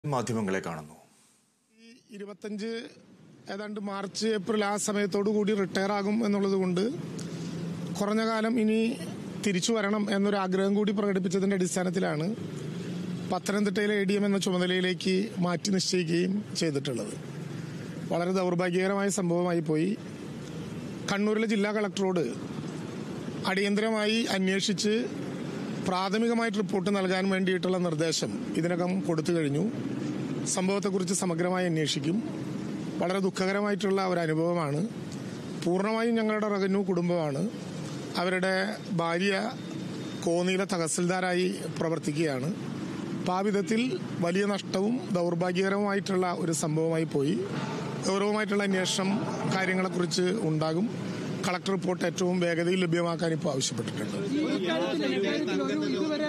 മാധ്യമങ്ങളെ കാണുന്നു ഈ ഇരുപത്തഞ്ച് ഏതാണ്ട് മാർച്ച് ഏപ്രിൽ ആ സമയത്തോടു കൂടി റിട്ടയർ ആകും എന്നുള്ളത് കൊണ്ട് കുറഞ്ഞ കാലം ഇനി തിരിച്ചു വരണം എന്നൊരു ആഗ്രഹം കൂടി പ്രകടിപ്പിച്ചതിന്റെ അടിസ്ഥാനത്തിലാണ് പത്തനംതിട്ടയിലെ എ ഡി എം എന്ന ചുമതലയിലേക്ക് മാറ്റി നിശ്ചയിക്കുകയും ചെയ്തിട്ടുള്ളത് വളരെ ദൗർഭാഗ്യകരമായ സംഭവമായി പോയി കണ്ണൂരിലെ ജില്ലാ കളക്ടറോട് അടിയന്തരമായി അന്വേഷിച്ച് പ്രാഥമികമായിട്ട് റിപ്പോർട്ട് നൽകാൻ വേണ്ടിയിട്ടുള്ള നിർദ്ദേശം ഇതിനകം കൊടുത്തു കഴിഞ്ഞു സംഭവത്തെക്കുറിച്ച് സമഗ്രമായി അന്വേഷിക്കും വളരെ ദുഃഖകരമായിട്ടുള്ള ഒരു അനുഭവമാണ് പൂർണ്ണമായും ഞങ്ങളുടെ റവന്യൂ കുടുംബമാണ് അവരുടെ ഭാര്യ കോന്നിയിലെ തഹസിൽദാരായി പ്രവർത്തിക്കുകയാണ് അപ്പോൾ ആ വിധത്തിൽ വലിയ നഷ്ടവും ദൗർഭാഗ്യകരവുമായിട്ടുള്ള ഒരു സംഭവമായി പോയി ഗൗരവമായിട്ടുള്ള അന്വേഷണം കാര്യങ്ങളെക്കുറിച്ച് ഉണ്ടാകും കളക്ടർ റിപ്പോർട്ട് ഏറ്റവും വേഗതയിൽ ലഭ്യമാക്കാൻ ഇപ്പോൾ ആവശ്യപ്പെട്ടിട്ടുണ്ട് ഇക്കാര്യത്തിൽ ഇക്കാര്യത്തിൽ ഒരു ഇതുവരെ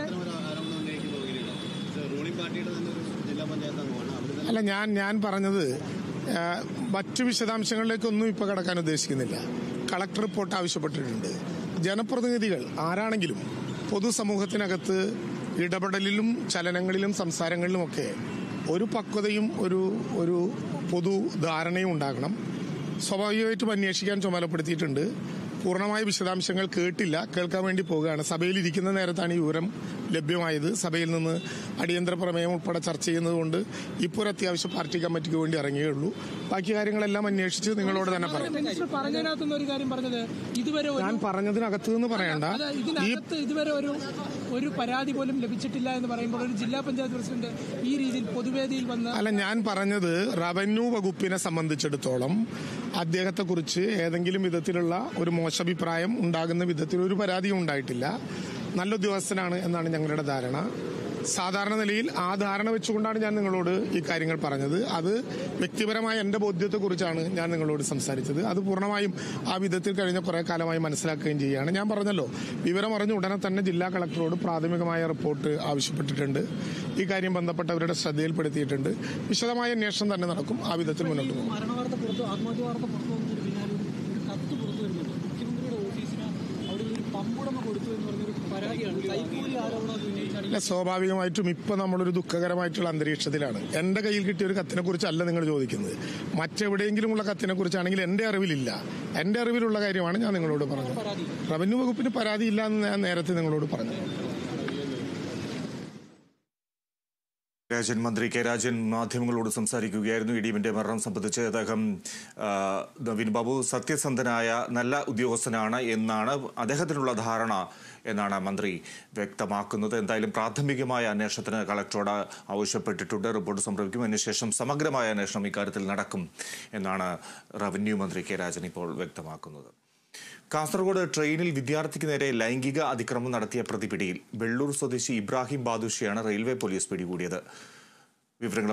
റൂളിംഗ് പാർട്ടിയുടെ തന്നെ ഒരു ജില്ലാ പഞ്ചായത്ത് അംഗമാണ് അവിടെ അല്ല ഞാൻ ഞാൻ പറഞ്ഞത് ആ, മറ്റു വിശദാംശങ്ങളിലേക്കൊന്നും ഇപ്പോൾ കടക്കാൻ ഉദ്ദേശിക്കുന്നില്ല കളക്ടർ റിപ്പോർട്ട് ആവശ്യപ്പെട്ടിട്ടുണ്ട് ജനപ്രതിനിധികൾ ആരാണെങ്കിലും പൊതുസമൂഹത്തിനകത്ത് ഇടപെടലിലും ചലനങ്ങളിലും സംസാരങ്ങളിലുമൊക്കെ ഒരു പക്വതയും ഒരു ഒരു പൊതു ധാരണയും ഉണ്ടാകണം സ്വാഭാവികമായിട്ടും അന്വേഷിക്കാൻ ചുമതലപ്പെടുത്തിയിട്ടുണ്ട് പൂർണ്ണമായ വിശദാംശങ്ങൾ കേട്ടില്ല കേൾക്കാൻ വേണ്ടി പോവുകയാണ് സഭയിൽ ഇരിക്കുന്ന നേരത്താണ് ഈ വിവരം ലഭ്യമായത് സഭയിൽ നിന്ന് അടിയന്തര പ്രമേയം ഉൾപ്പെടെ ചർച്ച ചെയ്യുന്നതുകൊണ്ട് ഇപ്പോൾ ഒരു അത്യാവശ്യം പാർട്ടി കമ്മിറ്റിക്ക് വേണ്ടി ഇറങ്ങിയുള്ളൂ ബാക്കി കാര്യങ്ങളെല്ലാം അന്വേഷിച്ച് നിങ്ങളോട് തന്നെ പറയും മിനിസ്റ്റർ പറഞ്ഞതിനകത്തുനിന്ന് ഒരു കാര്യം പറഞ്ഞത് ഇതുവരെ ഒരു ഞാൻ പറഞ്ഞതിനകത്ത് നിന്ന് പറയണ്ട അത് ഈ ഇതിനകത്ത് ഇതുവരെ ഒരു ഒരു പരാതി പോലും ലഭിച്ചിട്ടില്ല എന്ന് പറയുമ്പോൾ ഒരു ജില്ലാ പഞ്ചായത്ത് പ്രസിഡന്റ് ഈ രീതിയിൽ പൊതുവേദിയിൽ വന്ന് അല്ല ഞാൻ പറഞ്ഞത് റവന്യൂ വകുപ്പിനെ സംബന്ധിച്ചിടത്തോളം അദ്ദേഹത്തെക്കുറിച്ച് ഏതെങ്കിലും വിധത്തിലുള്ള ഒരു മോശഭിപ്രായം ഉണ്ടാകുന്ന വിധത്തിൽ ഒരു പരാതിയും ഉണ്ടായിട്ടില്ല നല്ല ഉദ്യോഗസ്ഥനാണ് എന്നാണ് ഞങ്ങളുടെ ധാരണ സാധാരണ നിലയിൽ ആ ധാരണ വെച്ചുകൊണ്ടാണ് ഞാൻ നിങ്ങളോട് ഈ കാര്യങ്ങൾ പറഞ്ഞത് അത് വ്യക്തിപരമായ എന്റെ ബോധ്യത്തെക്കുറിച്ചാണ് ഞാൻ നിങ്ങളോട് സംസാരിച്ചത് അത് പൂർണ്ണമായും ആ വിധത്തിൽ കഴിഞ്ഞ കുറെ കാലമായി മനസ്സിലാക്കുകയും ചെയ്യുകയാണ് ഞാൻ പറഞ്ഞല്ലോ വിവരം അറിഞ്ഞ ഉടനെ തന്നെ ജില്ലാ കളക്ടറോട് പ്രാഥമികമായ റിപ്പോർട്ട് ആവശ്യപ്പെട്ടിട്ടുണ്ട് ഈ കാര്യം ബന്ധപ്പെട്ടവരുടെ ശ്രദ്ധയിൽപ്പെടുത്തിയിട്ടുണ്ട് വിശദമായ അന്വേഷണം തന്നെ നടക്കും ആ വിധത്തിൽ മുന്നോട്ട് പോകും മരണവാർത്ത പുറത്ത് ആത്മഹത്യ വാർത്ത പുറത്തു വന്നതിന് പിന്നാലെ ഒരു ഒരു കത്ത് പുറത്തു വരുന്നുണ്ട് മുഖ്യമന്ത്രിയുടെ ഓഫീസിന് അവിടെ ഒരു പമ്പുടമ കൊടുത്തു എന്ന് പറഞ്ഞൊരു പരാതിയാണ് കൈക്കൂലി ആരോപണം അത് ഉന്നയിച്ചാണ് അല്ല സ്വാഭാവികമായിട്ടും ഇപ്പൊ നമ്മളൊരു ദുഃഖകരമായിട്ടുള്ള അന്തരീക്ഷത്തിലാണ് എന്റെ കയ്യിൽ കിട്ടിയ ഒരു കത്തിനെ കുറിച്ചല്ല നിങ്ങൾ ചോദിക്കുന്നത് മറ്റെവിടെയെങ്കിലുമുള്ള കത്തിനെ കുറിച്ചാണെങ്കിൽ എന്റെ അറിവിലില്ല എന്റെ അറിവിലുള്ള കാര്യമാണ് ഞാൻ നിങ്ങളോട് പറഞ്ഞത് റവന്യൂ വകുപ്പിന് പരാതിയില്ല എന്ന് ഞാൻ നേരത്തെ നിങ്ങളോട് പറഞ്ഞു രാജൻ മന്ത്രി കെ രാജൻ മാധ്യമങ്ങളോട് സംസാരിക്കുകയായിരുന്നു ഇടിമിന്റെ മരണം സംബന്ധിച്ച് അദ്ദേഹം ആ, നവീൻ ബാബു സത്യസന്ധനായ നല്ല ഉദ്യോഗസ്ഥനാണ് എന്നാണ് അദ്ദേഹത്തിനുള്ള ധാരണ എന്നാണ് മന്ത്രി വ്യക്തമാക്കുന്നത് എന്തായാലും പ്രാഥമികമായ അന്വേഷണത്തിന് കളക്ടറോട് ആവശ്യപ്പെട്ടിട്ടുണ്ട് റിപ്പോർട്ട് സമർപ്പിക്കും അതിനുശേഷം സമഗ്രമായ അന്വേഷണം ഇക്കാര്യത്തിൽ നടക്കും എന്നാണ് റവന്യൂ മന്ത്രി കെ രാജൻ ഇപ്പോൾ വ്യക്തമാക്കുന്നത് കാസർഗോഡ് ട്രെയിനിൽ വിദ്യാർത്ഥിക്ക് നേരെ ലൈംഗിക അതിക്രമം നടത്തിയ പ്രതിപിടിയിൽ വെള്ളൂർ സ്വദേശി ഇബ്രാഹിം ബാദുഷിയാണ് റെയിൽവേ പോലീസ് പിടികൂടിയത് വിവരങ്ങൾ